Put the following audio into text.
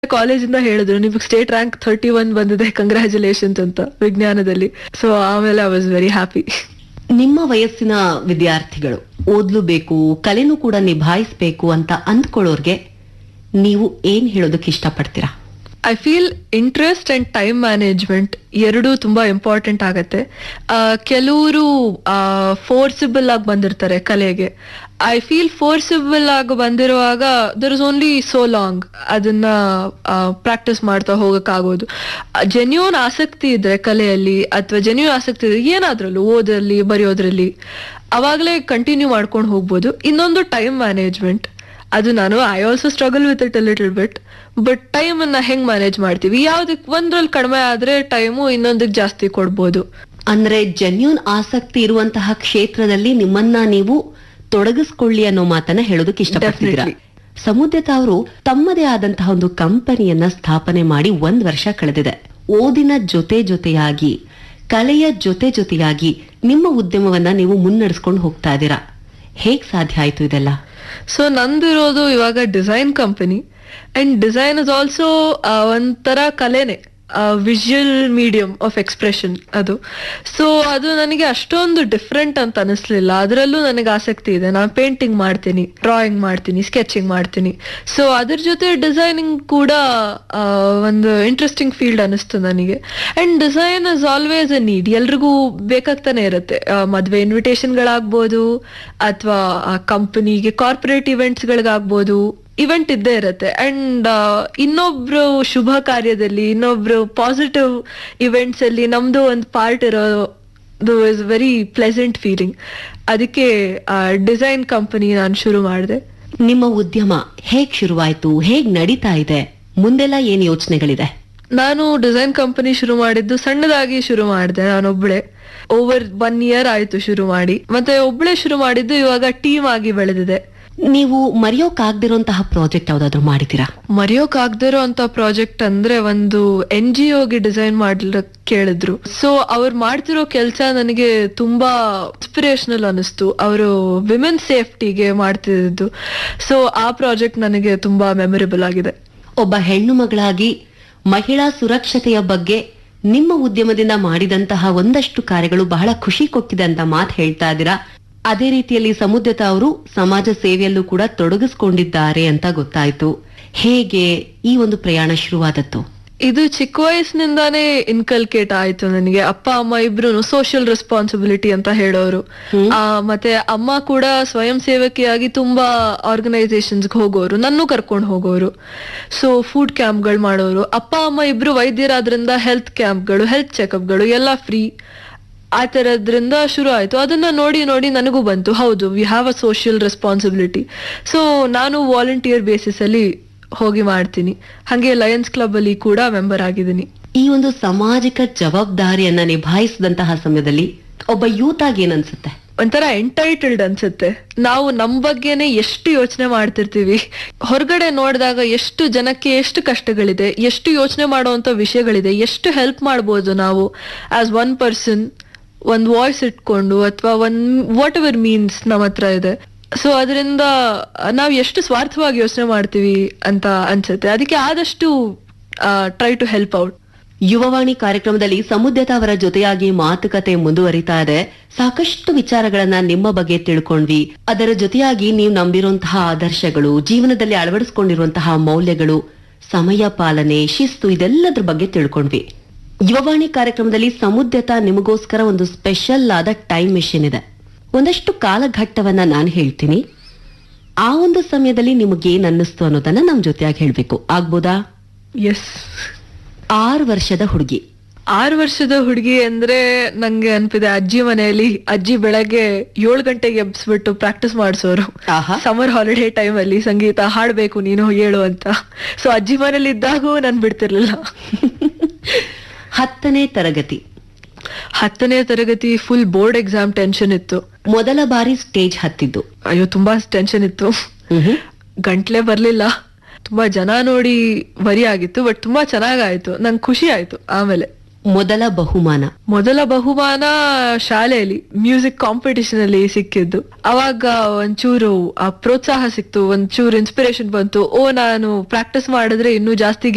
ಕಾಲೇಜಿಂದ ಹೇಳಿದ್ರು ನಿಮಗೆ ಸ್ಟೇಟ್ ರ್ಯಾಂಕ್ ಥರ್ಟಿ ಒನ್ ಬಂದಿದೆ ಕಂಗ್ರ್ಯಾಚುಲೇಷನ್ಸ್ ಅಂತ ವಿಜ್ಞಾನದಲ್ಲಿ ಸೊ ಆಮೇಲೆ ಐ ವಾಸ್ ವೆರಿ ಹ್ಯಾಪಿ ನಿಮ್ಮ ವಯಸ್ಸಿನ ವಿದ್ಯಾರ್ಥಿಗಳು ಓದ್ಲುಬೇಕು ಕಲೆನೂ ಕೂಡ ನಿಭಾಯಿಸ್ಬೇಕು ಅಂತ ಅಂದ್ಕೊಳ್ಳೋರ್ಗೆ ನೀವು ಏನ್ ಹೇಳೋದಕ್ಕೆ ಇಷ್ಟಪಡ್ತೀರಾ I feel interest and time management ಎರಡೂ ತುಂಬಾ ಇಂಪಾರ್ಟೆಂಟ್ ಆಗತ್ತೆ ಕೆಲವರು ಫೋರ್ಸಿಬಲ್ ಆಗಿ ಬಂದಿರ್ತಾರೆ ಕಲೆಗೆ ಐ ಫೀಲ್ ಫೋರ್ಸಿಬಲ್ ಆಗಿ ಬಂದಿರುವಾಗ there is only so long ಅದನ್ನ ಪ್ರಾಕ್ಟೀಸ್ ಮಾಡ್ತಾ ಹೋಗಕ್ಕಾಗೋದು ಜೆನ್ಯೂನ್ ಆಸಕ್ತಿ ಇದ್ರೆ ಕಲೆಯಲ್ಲಿ ಅಥವಾ ಜೆನ್ಯೂನ್ ಆಸಕ್ತಿ ಇದ್ರೆ ಏನಾದ್ರಲ್ಲೂ ಓದಲ್ಲಿ ಬರೆಯೋದ್ರಲ್ಲಿ ಅವಾಗಲೇ ಕಂಟಿನ್ಯೂ ಮಾಡ್ಕೊಂಡು ಹೋಗ್ಬೋದು ಇನ್ನೊಂದು ಟೈಮ್ ಮ್ಯಾನೇಜ್ಮೆಂಟ್ ಅದು ನಾನು I also struggle with it little bit but time ಅನ್ನ ಹೆಂಗ್ ಮ್ಯಾನೇಜ್ ಮಾಡ್ತೀವಿ ಯಾವ್ದಕ್ ಒಂದ್ರಲ್ಲಿ ಕಡಿಮೆ ಆದ್ರೆ ಟೈಮು ಇನ್ನೊಂದಕ್ಕೆ ಜಾಸ್ತಿ ಕೊಡ್ಬೋದು ಅಂದ್ರೆ ಜೆನ್ಯೂನ್ ಆಸಕ್ತಿ ಇರುವಂತಹ ಕ್ಷೇತ್ರದಲ್ಲಿ ನಿಮ್ಮನ್ನ ನೀವು ತೊಡಗಿಸ್ಕೊಳ್ಳಿ ಅನ್ನೋ ಮಾತನ್ನ ಹೇಳೋದಕ್ಕೆ ಇಷ್ಟಪಡ್ತೀರಾ Definitely. ಸಮುದ್ರತ ಅವರು ತಮ್ಮದೇ ಆದಂತಹ ಒಂದು ಕಂಪನಿಯನ್ನ ಸ್ಥಾಪನೆ ಮಾಡಿ ಒಂದ್ ವರ್ಷ ಕಳೆದಿದೆ ಓದಿನ ಜೊತೆ ಜೊತೆಯಾಗಿ ಕಲೆಯ ಜೊತೆ ಜೊತೆಯಾಗಿ ನಿಮ್ಮ ಉದ್ಯಮವನ್ನ ನೀವು ಮುನ್ನಡೆಸ್ಕೊಂಡು ಹೋಗ್ತಾ ಇದ್ದೀರಾ ಹೇಗ್ ಸಾಧ್ಯ ಆಯ್ತು ಇದೆಲ್ಲ ಸೊ ನಂದಿರೋದು ಇವಾಗ design company and design is also ಒಂಥರ ಕಲೆನೆ ವಿಜುವಲ್ ಮೀಡಿಯಂ ಆಫ್ ಎಕ್ಸ್ಪ್ರೆಷನ್ ಅದು ಸೊ ಅದು ನನಗೆ ಅಷ್ಟೊಂದು ಡಿಫ್ರೆಂಟ್ ಅಂತ ಅನಿಸ್ಲಿಲ್ಲ ಅದರಲ್ಲೂ ನನಗೆ ಆಸಕ್ತಿ ಇದೆ ನಾನು ಪೇಂಟಿಂಗ್ ಮಾಡ್ತೀನಿ ಡ್ರಾಯಿಂಗ್ ಮಾಡ್ತೀನಿ ಸ್ಕೆಚಿಂಗ್ ಮಾಡ್ತೀನಿ ಸೊ ಅದ್ರ ಜೊತೆ ಡಿಸೈನಿಂಗ್ ಕೂಡ ಆ, ಒಂದು ಇಂಟ್ರೆಸ್ಟಿಂಗ್ ಫೀಲ್ಡ್ ಅನಿಸ್ತು ನನಗೆ and design is always a need ಎಲ್ರಿಗೂ ಬೇಕಾಗ್ತಾನೆ ಇರುತ್ತೆ ಆ, ಮದ್ವೆ ಇನ್ವಿಟೇಷನ್ಗಳಾಗ್ಬೋದು ಅಥವಾ ಕಂಪನಿಗೆ ಕಾರ್ಪೊರೇಟ್ ಇವೆಂಟ್ಸ್ಗಳಿಗಾಗ್ಬೋದು ಇವೆಂಟ್ ಇದ್ದೇ ಇರುತ್ತೆ ಅಂಡ್ ಇನ್ನೊಬ್ರು ಶುಭ ಕಾರ್ಯದಲ್ಲಿ ಇನ್ನೊಬ್ರು ಪಾಸಿಟಿವ್ ಇವೆಂಟ್ಸ್ ಅಲ್ಲಿ ನಮ್ದು ಒಂದು ಪಾರ್ಟ್ ಇರೋದು ಇಸ್ ವೆರಿ ಪ್ಲೆಸೆಂಟ್ ಫೀಲಿಂಗ್ ಅದಕ್ಕೆ ಡಿಸೈನ್ ಕಂಪನಿ ನಾನು ಶುರು ಮಾಡಿದೆ ನಿಮ್ಮ ಉದ್ಯಮ ಹೇಗ್ ಶುರುವಾಯ್ತು ಹೇಗ್ ನಡೀತಾ ಇದೆ ಮುಂದೆಲ್ಲ ಏನ್ ಯೋಚನೆಗಳಿದೆ ನಾನು ಡಿಸೈನ್ ಕಂಪನಿ ಶುರು ಮಾಡಿದ್ದು ಸಣ್ಣದಾಗಿ ಶುರು ಮಾಡಿದೆ ನಾನೊಬ್ಳೆ ಓವರ್ ಒನ್ ಇಯರ್ ಆಯ್ತು ಶುರು ಮಾಡಿ ಮತ್ತೆ ಒಬ್ಳೆ ಶುರು ಮಾಡಿದ್ದು ಇವಾಗ ಟೀಮ್ ಆಗಿ ಬೆಳೆದಿದೆ ನೀವು ಮರೆಯೋಕಾಗ್ದಿರೋಂತಹ ಪ್ರಾಜೆಕ್ಟ್ ಯಾವ್ದಾದ್ರು ಮಾಡಿದ್ದೀರಾ ಮರೆಯೋಕ್ ಆಗದಿರೋ ಅಂತ ಪ್ರಾಜೆಕ್ಟ್ ಅಂದ್ರೆ ಒಂದು ಎನ್ ಜಿ ಒಗೆ ಡಿಸೈನ್ ಮಾಡ್ಲಿಕ್ ಕೇಳಿದ್ರು ಸೊ ಅವ್ರು ಮಾಡ್ತಿರೋ ಕೆಲಸ ನನಗೆ ತುಂಬಾ ಇನ್ಸ್ಪಿರೇಷನಲ್ ಅನಿಸ್ತು ಅವರು ವಿಮೆನ್ ಸೇಫ್ಟಿಗೆ ಮಾಡ್ತಿದ್ದು ಸೊ ಆ ಪ್ರಾಜೆಕ್ಟ್ ನನಗೆ ತುಂಬಾ ಮೆಮೊರೇಬಲ್ ಆಗಿದೆ ಒಬ್ಬ ಹೆಣ್ಣು ಮಗಳಾಗಿ ಮಹಿಳಾ ಸುರಕ್ಷತೆಯ ಬಗ್ಗೆ ನಿಮ್ಮ ಉದ್ಯಮದಿಂದ ಮಾಡಿದಂತಹ ಒಂದಷ್ಟು ಕಾರ್ಯಗಳು ಬಹಳ ಖುಷಿ ಕೊಟ್ಟಿದೆ ಅಂತ ಮಾತು ಹೇಳ್ತಾ ಇದ್ದೀರಾ ಅದೇ ರೀತಿಯಲ್ಲಿ ಸಮುದ್ರತ ಅವರು ಸಮಾಜ ಸೇವೆಯಲ್ಲೂ ಕೂಡ ತೊಡಗಿಸ್ಕೊಂಡಿದ್ದಾರೆ ಅಂತ ಗೊತ್ತಾಯ್ತು ಹೇಗೆ ಈ ಒಂದು ಪ್ರಯಾಣ ಶುರುವಾದದ್ದು ಇದು ಚಿಕ್ಕ ವಯಸ್ಸಿನಿಂದಾನೇ ಇನ್ಕಲ್ಕೇಟ್ ಆಯ್ತು ನನಗೆ ಅಪ್ಪ ಅಮ್ಮ ಇಬ್ರು ಸೋಷಿಯಲ್ ರೆಸ್ಪಾನ್ಸಿಬಿಲಿಟಿ ಅಂತ ಹೇಳೋರು ಆ, ಮತ್ತೆ ಅಮ್ಮ ಕೂಡ ಸ್ವಯಂ ಸೇವಕಿಯಾಗಿ ತುಂಬಾ ಆರ್ಗನೈಸೇಷನ್ಸ್ಗೆ ಹೋಗೋರು ನನ್ನೂ ಕರ್ಕೊಂಡು ಹೋಗೋರು ಸೊ ಫುಡ್ ಕ್ಯಾಂಪ್ಗಳು ಮಾಡೋರು ಅಪ್ಪ ಅಮ್ಮ ಇಬ್ರು ವೈದ್ಯರಾದ್ರಿಂದ ಹೆಲ್ತ್ ಕ್ಯಾಂಪ್ಗಳು ಹೆಲ್ತ್ ಚೆಕಪ್ಗಳು ಎಲ್ಲ ಫ್ರೀ ಆ ಥರದ್ರಿಂದ ಶುರು ಆಯ್ತು ಅದನ್ನ ನೋಡಿ ನೋಡಿ ನನಗೂ ಬಂತು ಹೌದು we have a social responsibility so ನಾನು ವಾಲಂಟಿಯರ್ ಬೇಸಿಸ್ ಅಲ್ಲಿ ಹೋಗಿ ಮಾಡ್ತೀನಿ ಹಾಗೆ ಲಯನ್ಸ್ ಕ್ಲಬ್ ಅಲ್ಲಿ ಕೂಡ ಮೆಂಬರ್ ಆಗಿದ್ದೀನಿ ಈ ಒಂದು ಸಾಮಾಜಿಕ ಜವಾಬ್ದಾರಿಯನ್ನ ನಿಭಾಯಿಸಿದಂತಹ ಸಮಯದಲ್ಲಿ ಒಬ್ಬ ಯೂತ್ ಆಗಿ ಏನನ್ಸುತ್ತೆ ಒಂಥರ ಎಂಟೈಟಲ್ಡ್ ಅನ್ಸುತ್ತೆ ನಾವು ನಮ್ ಬಗ್ಗೆನೆ ಎಷ್ಟು ಯೋಚನೆ ಮಾಡ್ತಿರ್ತೀವಿ ಹೊರಗಡೆ ನೋಡಿದಾಗ ಎಷ್ಟು ಜನಕ್ಕೆ ಎಷ್ಟು ಕಷ್ಟಗಳಿದೆ ಎಷ್ಟು ಯೋಚನೆ ಮಾಡುವಂತ ವಿಷಯಗಳಿದೆ ಎಷ್ಟು ಹೆಲ್ಪ್ ಮಾಡ್ಬೋದು ನಾವು ಆಸ್ ಒನ್ ಪರ್ಸನ್ ಒಂದ್ ವಾಯ್ಸ್ ಇಟ್ಕೊಂಡು ಅಥವಾ ಒಂದ್ ವಾಟ್ ಎವರ್ ಮೀನ್ಸ್ ನಮ್ಮ ಹತ್ರ ಇದೆ ಸೊ ಅದರಿಂದ ನಾವು ಎಷ್ಟು ಸ್ವಾರ್ಥವಾಗಿ ಯೋಚನೆ ಮಾಡ್ತೀವಿ ಅಂತ ಅನ್ಸುತ್ತೆ ಅದಕ್ಕೆ ಆದಷ್ಟು try to help out Yuvavani ಕಾರ್ಯಕ್ರಮದಲ್ಲಿ ಸಮುದ್ರತ ಅವರ ಜೊತೆಯಾಗಿ ಮಾತುಕತೆ ಮುಂದುವರಿತಾ ಇದೆ ಸಾಕಷ್ಟು ವಿಚಾರಗಳನ್ನ ನಿಮ್ಮ ಬಗ್ಗೆ ತಿಳ್ಕೊಂಡ್ವಿ ಅದರ ಜೊತೆಯಾಗಿ ನೀವು ನಂಬಿರುವಂತಹ ಆದರ್ಶಗಳು ಜೀವನದಲ್ಲಿ ಅಳವಡಿಸಿಕೊಂಡಿರುವಂತಹ ಮೌಲ್ಯಗಳು ಸಮಯ ಪಾಲನೆ ಶಿಸ್ತು ಇದೆಲ್ಲದ್ರ ಬಗ್ಗೆ ತಿಳ್ಕೊಂಡ್ವಿ ಯುವವಾಣಿ ಕಾರ್ಯಕ್ರಮದಲ್ಲಿ ಸಮುದ್ರತ ನಿಮಗೋಸ್ಕರ ಒಂದು ಸ್ಪೆಷಲ್ ಆದ ಟೈಮ್ ಮೆಷಿನ್ ಇದೆ ಒಂದಷ್ಟು ಕಾಲಘಟ್ಟವನ್ನ ನಾನು ಹೇಳ್ತೀನಿ ಆ ಒಂದು ಸಮಯದಲ್ಲಿ ನಿಮಗೇನ್ ಅನ್ನಿಸ್ತು ಅನ್ನೋದನ್ನ ನಮ್ ಜೊತೆಯಾಗಿ ಹೇಳ್ಬೇಕು ಆಗ್ಬೋದಾ ಎಸ್ ಆರು ವರ್ಷದ ಹುಡುಗಿ ಆರು ವರ್ಷದ ಹುಡುಗಿ ಅಂದ್ರೆ ನಂಗೆ ಅನ್ಪಿದೆ ಅಜ್ಜಿ ಮನೆಯಲ್ಲಿ ಅಜ್ಜಿ ಬೆಳಗ್ಗೆ ಏಳು ಗಂಟೆಗೆ ಎಬ್ಸ್ಬಿಟ್ಟು ಪ್ರಾಕ್ಟೀಸ್ ಮಾಡಿಸೋರು ಆಹಾ ಸಮರ್ ಹಾಲಿಡೇ ಟೈಮ್ ಅಲ್ಲಿ ಸಂಗೀತ ಹಾಡ್ಬೇಕು ನೀನು ಹೇಳು ಅಂತ ಸೊ ಅಜ್ಜಿ ಮನೇಲಿ ಇದ್ದಾಗೂ ನಾನ್ ಬಿಡ್ತಿರ್ಲಿಲ್ಲ ಹತ್ತನೇ ತರಗತಿ ಹತ್ತನೇ ತರಗತಿ ಫುಲ್ ಬೋರ್ಡ್ ಎಕ್ಸಾಮ್ ಟೆನ್ಷನ್ ಇತ್ತು ಮೊದಲ ಬಾರಿ ಸ್ಟೇಜ್ ಹತ್ತಿದ್ದು ಅಯ್ಯೋ ತುಂಬಾ ಟೆನ್ಷನ್ ಇತ್ತು ಮ್ಹೂ. ಗಂಟ್ಲೆ ಬರ್ಲಿಲ್ಲ ತುಂಬಾ ಜನ ನೋಡಿ ವರಿ ಆಗಿತ್ತು ಬಟ್ ತುಂಬಾ ಚೆನ್ನಾಗಾಯ್ತು ನಂಗೆ ಖುಷಿ ಆಯ್ತು ಆಮೇಲೆ ಮೊದಲ ಬಹುಮಾನ ಮೊದಲ ಬಹುಮಾನ ಶಾಲೆಯಲ್ಲಿ ಮ್ಯೂಸಿಕ್ ಕಾಂಪಿಟಿಷನ್ ಅಲ್ಲಿ ಸಿಕ್ಕಿದ್ದು ಅವಾಗ ಒಂಚೂರು ಆ ಪ್ರೋತ್ಸಾಹ ಸಿಕ್ತು ಒಂಚೂರು ಇನ್ಸ್ಪಿರೇಷನ್ ಬಂತು ಓ ನಾನು ಪ್ರಾಕ್ಟೀಸ್ ಮಾಡಿದ್ರೆ ಇನ್ನೂ ಜಾಸ್ತಿ